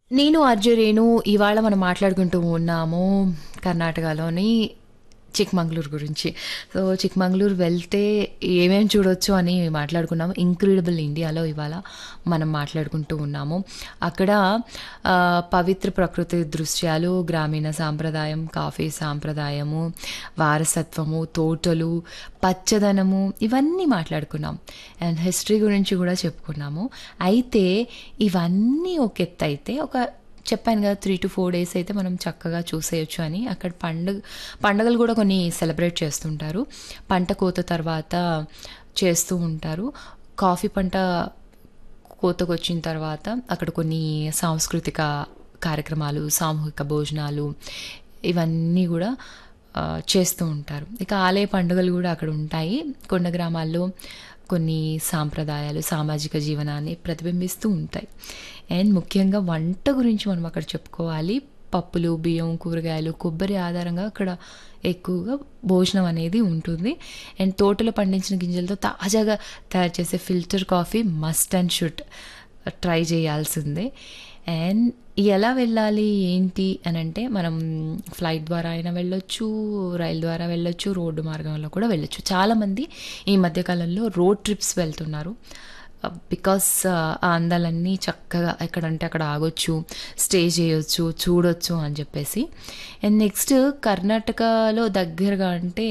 నేను ఆర్జే రేణు ఇవాళ మనం మాట్లాడుకుంటూ ఉన్నాము కర్ణాటకలోని చిక్మంగళూరు గురించి సో చిక్మంగళూరు వెళ్తే ఏమేమి చూడొచ్చు అని మాట్లాడుకున్నాము ఇంక్రెడిబుల్ ఇండియాలో ఇవాళ మనం మాట్లాడుకుంటూ ఉన్నాము అక్కడ ఆ, పవిత్ర ప్రకృతి దృశ్యాలు గ్రామీణ సాంప్రదాయం కాఫీ సాంప్రదాయము వారసత్వము తోటలు పచ్చదనము ఇవన్నీ మాట్లాడుకున్నాం అండ్ హిస్టరీ గురించి కూడా చెప్పుకున్నాము అయితే ఇవన్నీ ఒక ఎత్తు అయితే ఒక చెప్పాను కదా త్రీ టు ఫోర్ డేస్ అయితే మనం చక్కగా చూసేయచ్చు అని అక్కడ పండుగ పండుగలు కూడా కొన్ని సెలబ్రేట్ చేస్తుంటారు పంట కోత తర్వాత చేస్తూ ఉంటారు కాఫీ పంట కోతకు వచ్చిన తర్వాత అక్కడ కొన్ని సాంస్కృతిక కార్యక్రమాలు సామూహిక భోజనాలు ఇవన్నీ కూడా ఆ, చేస్తూ ఉంటారు ఇక ఆలయ పండుగలు కూడా అక్కడ ఉంటాయి కొండ గ్రామాల్లో కొన్ని సాంప్రదాయాలు సామాజిక జీవనాన్ని ప్రతిబింబిస్తూ ఉంటాయి అండ్ ముఖ్యంగా వంట గురించి మనం అక్కడ చెప్పుకోవాలి పప్పులు బియ్యం కూరగాయలు కొబ్బరి ఆధారంగా అక్కడ ఎక్కువగా భోజనం అనేది ఉంటుంది అండ్ తోటలో పండించిన గింజలతో తాజాగా తయారు చేసే filter coffee must and should try చేయాల్సిందే అండ్ ఎలా వెళ్ళాలి ఏంటి అని అంటే మనం ఫ్లైట్ ద్వారా అయినా వెళ్ళొచ్చు రైలు ద్వారా వెళ్ళొచ్చు రోడ్డు మార్గంలో కూడా వెళ్ళొచ్చు చాలామంది ఈ మధ్యకాలంలో రోడ్ ట్రిప్స్ వెళ్తున్నారు బికాస్ ఆ అందాలన్నీ చక్కగా ఎక్కడంటే అక్కడ ఆగొచ్చు స్టే చేయొచ్చు చూడొచ్చు అని చెప్పేసి అండ్ నెక్స్ట్ కర్ణాటకలో దగ్గరగా అంటే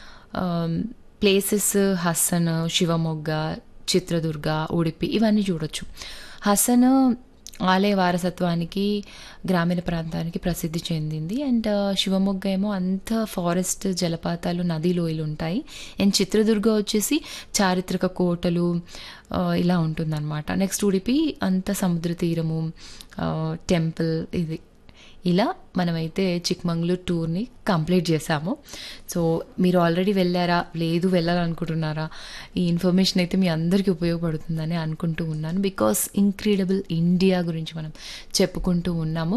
ప్లేసెస్ హసన్ శివమొగ్గ చిత్రదుర్గ ఉడిపి ఇవన్నీ చూడొచ్చు హసన్ ఆలయ వారసత్వానికి గ్రామీణ ప్రాంతానికి ప్రసిద్ధి చెందింది అండ్ శివమొగ్గ ఏమో అంత ఫారెస్ట్ జలపాతాలు నదీ లోయలు ఉంటాయి అండ్ చిత్రదుర్గ వచ్చేసి చారిత్రక కోటలు ఆ, ఇలా ఉంటుందన్నమాట నెక్స్ట్ ఉడిపి అంత సముద్ర తీరము టెంపుల్ ఇది ఇలా మనమైతే చిక్మంగళూరు టూర్ని కంప్లీట్ చేసాము సో మీరు ఆల్రెడీ వెళ్ళారా లేదు వెళ్ళాలనుకుంటున్నారా ఈ ఇన్ఫర్మేషన్ అయితే మీ అందరికీ ఉపయోగపడుతుందని అనుకుంటూ ఉన్నాను బికాస్ ఇంక్రెడిబుల్ ఇండియా గురించి మనం చెప్పుకుంటూ ఉన్నాము